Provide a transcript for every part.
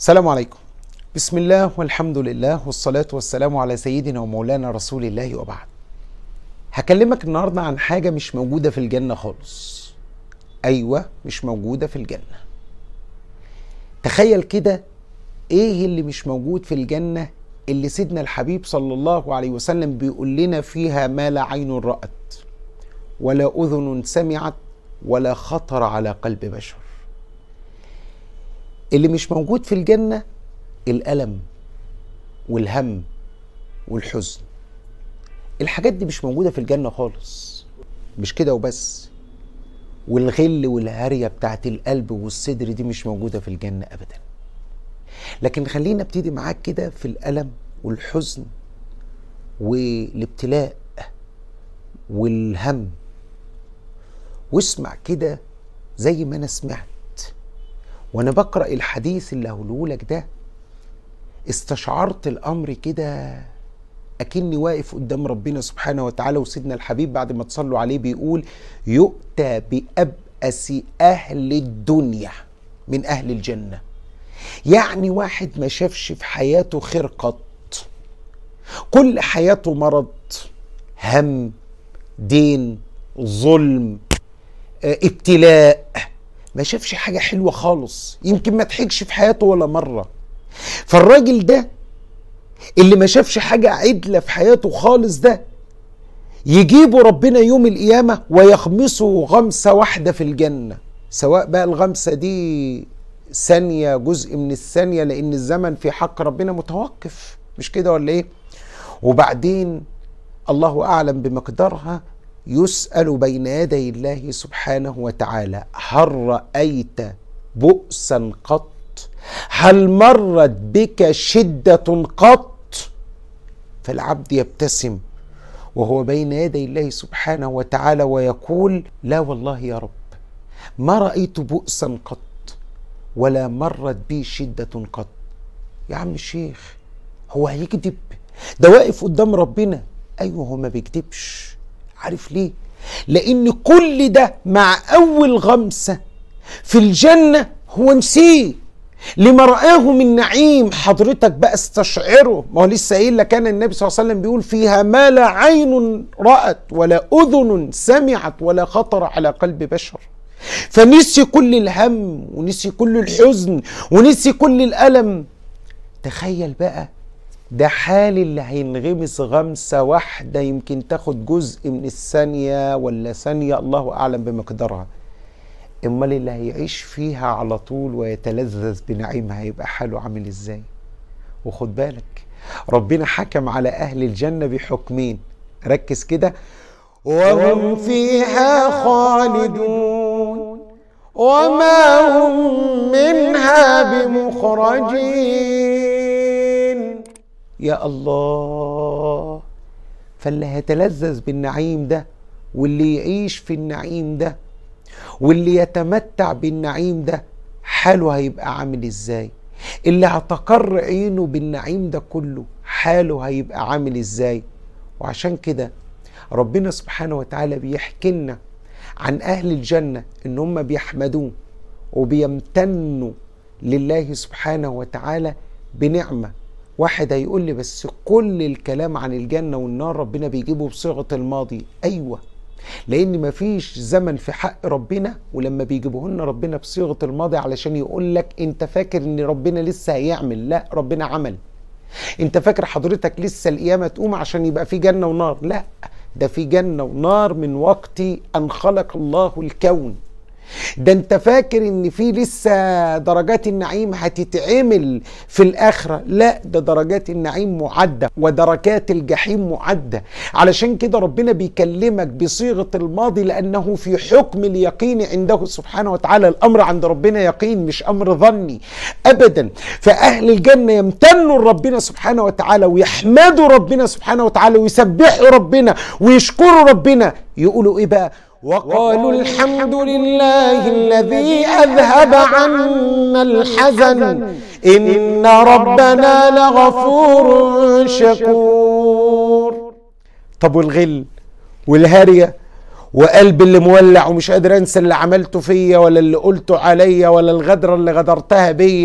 السلام عليكم بسم الله والحمد لله والصلاة والسلام على سيدنا ومولانا رسول الله وبعد هكلمك النهاردة عن حاجة مش موجودة في الجنة خالص أيوة مش موجودة في الجنة تخيل كده ايه اللي مش موجود في الجنة اللي سيدنا الحبيب صلى الله عليه وسلم بيقول لنا فيها ما لا عين رأت ولا أذن سمعت ولا خطر على قلب بشر اللي مش موجود في الجنة الألم والهم والحزن الحاجات دي مش موجودة في الجنة خالص مش كده وبس والغل والهرية بتاعت القلب والصدر دي مش موجودة في الجنة أبدا لكن خلينا ابتدي معاك كده في الألم والحزن والابتلاء والهم واسمع كده زي ما انا سمعت وانا بقرا الحديث اللي هقوله لك ده استشعرت الامر كده اكني واقف قدام ربنا سبحانه وتعالى وسيدنا الحبيب بعد ما تصلوا عليه بيقول يؤتى بأبأس أهل الدنيا من أهل الجنة يعني واحد ما شافش في حياته خير قط كل حياته مرض هم دين ظلم اه، ابتلاء ما شافش حاجة حلوة خالص يمكن ما ضحكش في حياته ولا مرة فالراجل ده اللي ما شافش حاجة عدلة في حياته خالص ده يجيبه ربنا يوم القيامة ويخمسه غمسة واحدة في الجنة سواء بقى الغمسة دي ثانية جزء من الثانية لأن الزمن في حق ربنا متوقف مش كده ولا إيه وبعدين الله أعلم بمقدارها يسأل بين يدي الله سبحانه وتعالى هل رأيت بؤسا قط هل مرت بك شدة قط فالعبد يبتسم وهو بين يدي الله سبحانه وتعالى ويقول لا والله يا رب ما رأيت بؤسا قط ولا مرت بي شدة قط يا عم الشيخ هو هيكذب ده واقف قدام ربنا ايوه هو ما بيكذبش عارف ليه لان كل ده مع اول غمسه في الجنه هو نسيه لما رآه من نعيم حضرتك بقى استشعره ما هو لسه قايل لك انا النبي صلى الله عليه وسلم بيقول فيها ما لا عين رأت ولا أذن سمعت ولا خطر على قلب بشر فنسي كل الهم ونسي كل الحزن ونسي كل الألم تخيل بقى ده حال اللي هينغمس غمسة واحدة يمكن تاخد جزء من الثانية ولا ثانية الله أعلم بمقدارها امال اللي هيعيش فيها على طول ويتلذذ بنعيمها هيبقى حاله عامل ازاي وخد بالك ربنا حكم على اهل الجنه بحكمين ركز كده وهم فيها خالدون وما هم منها بمخرجين يا الله فاللي هيتلذذ بالنعيم ده واللي يعيش في النعيم ده واللي يتمتع بالنعيم ده حاله هيبقى عامل ازاي اللي هتقر عينه بالنعيم ده كله حاله هيبقى عامل ازاي وعشان كده ربنا سبحانه وتعالى بيحكي لنا عن اهل الجنه ان هم بيحمدوه وبيمتنوا لله سبحانه وتعالى بنعمه واحد هيقول لي بس كل الكلام عن الجنه والنار ربنا بيجيبه بصيغه الماضي ايوه لان مفيش زمن في حق ربنا ولما بيجيبه لنا ربنا بصيغه الماضي علشان يقول لك انت فاكر ان ربنا لسه هيعمل لا ربنا عمل انت فاكر حضرتك لسه القيامه تقوم عشان يبقى في جنه ونار لا ده في جنه ونار من وقت ان خلق الله الكون ده انت فاكر ان في لسه درجات النعيم هتتعمل في الاخره لا ده درجات النعيم معده ودركات الجحيم معده علشان كده ربنا بيكلمك بصيغه الماضي لانه في حكم اليقين عنده سبحانه وتعالى الامر عند ربنا يقين مش امر ظني ابدا فاهل الجنه يمتنوا لربنا سبحانه وتعالى ويحمدوا ربنا سبحانه وتعالى ويسبحوا ربنا ويشكروا ربنا يقولوا ايه بقى وقالوا الحمد لله الذي أذهب عنا الحزن إن ربنا لغفور شكور طب والغل والهرية وقلب اللي مولع ومش قادر انسى اللي عملته فيا ولا اللي قلته عليا ولا الغدرة اللي غدرتها بيا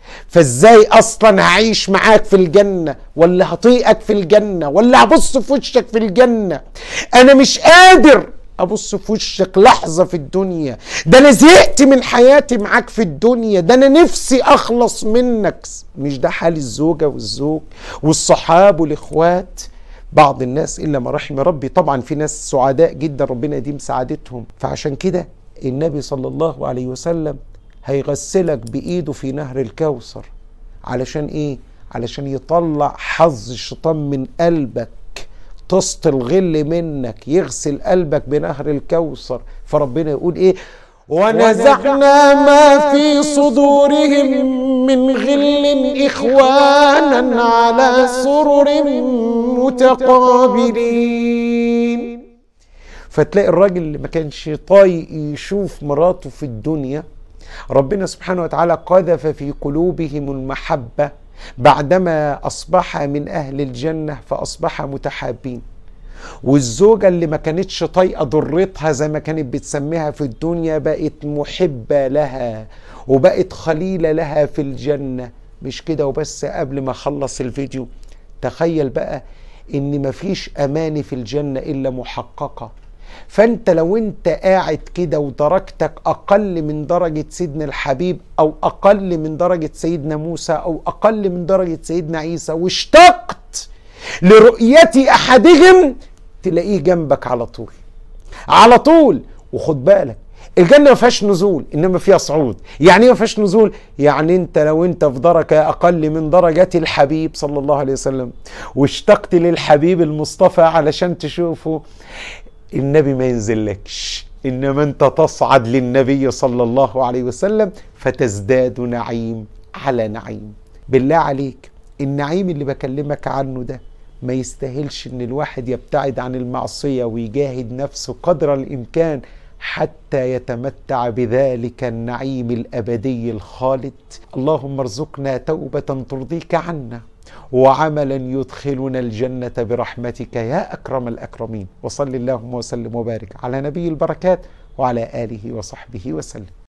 فازاي اصلا هعيش معاك في الجنه ولا هطيقك في الجنه ولا هبص في وشك في الجنه انا مش قادر ابص في وشك لحظه في الدنيا ده انا زهقت من حياتي معاك في الدنيا ده انا نفسي اخلص منك مش ده حال الزوجه والزوج والصحاب والاخوات بعض الناس الا ما رحم ربي طبعا في ناس سعداء جدا ربنا يديم سعادتهم فعشان كده النبي صلى الله عليه وسلم هيغسلك بايده في نهر الكوثر علشان ايه علشان يطلع حظ الشيطان من قلبك طست الغل منك يغسل قلبك بنهر الكوثر فربنا يقول ايه ونزعنا ما في صدورهم من غل اخوانا على سرر متقابلين فتلاقي الراجل اللي ما كانش طايق يشوف مراته في الدنيا ربنا سبحانه وتعالى قذف في قلوبهم المحبه بعدما اصبح من اهل الجنه فاصبح متحابين والزوجة اللي ما كانتش طايقة ضرتها زي ما كانت بتسميها في الدنيا بقت محبة لها وبقت خليلة لها في الجنة مش كده وبس قبل ما اخلص الفيديو تخيل بقى ان مفيش اماني في الجنة الا محققة فانت لو انت قاعد كده ودرجتك اقل من درجة سيدنا الحبيب او اقل من درجة سيدنا موسى او اقل من درجة سيدنا عيسى واشتقت لرؤية احدهم تلاقيه جنبك على طول على طول وخد بالك الجنه ما فيهاش نزول انما فيها صعود يعني ايه ما فيهاش نزول يعني انت لو انت في درجه اقل من درجه الحبيب صلى الله عليه وسلم واشتقت للحبيب المصطفى علشان تشوفه النبي ما ينزلكش انما انت تصعد للنبي صلى الله عليه وسلم فتزداد نعيم على نعيم بالله عليك النعيم اللي بكلمك عنه ده ما يستاهلش ان الواحد يبتعد عن المعصيه ويجاهد نفسه قدر الامكان حتى يتمتع بذلك النعيم الابدي الخالد اللهم ارزقنا توبه ترضيك عنا وعملا يدخلنا الجنه برحمتك يا اكرم الاكرمين وصل اللهم وسلم وبارك على نبي البركات وعلى اله وصحبه وسلم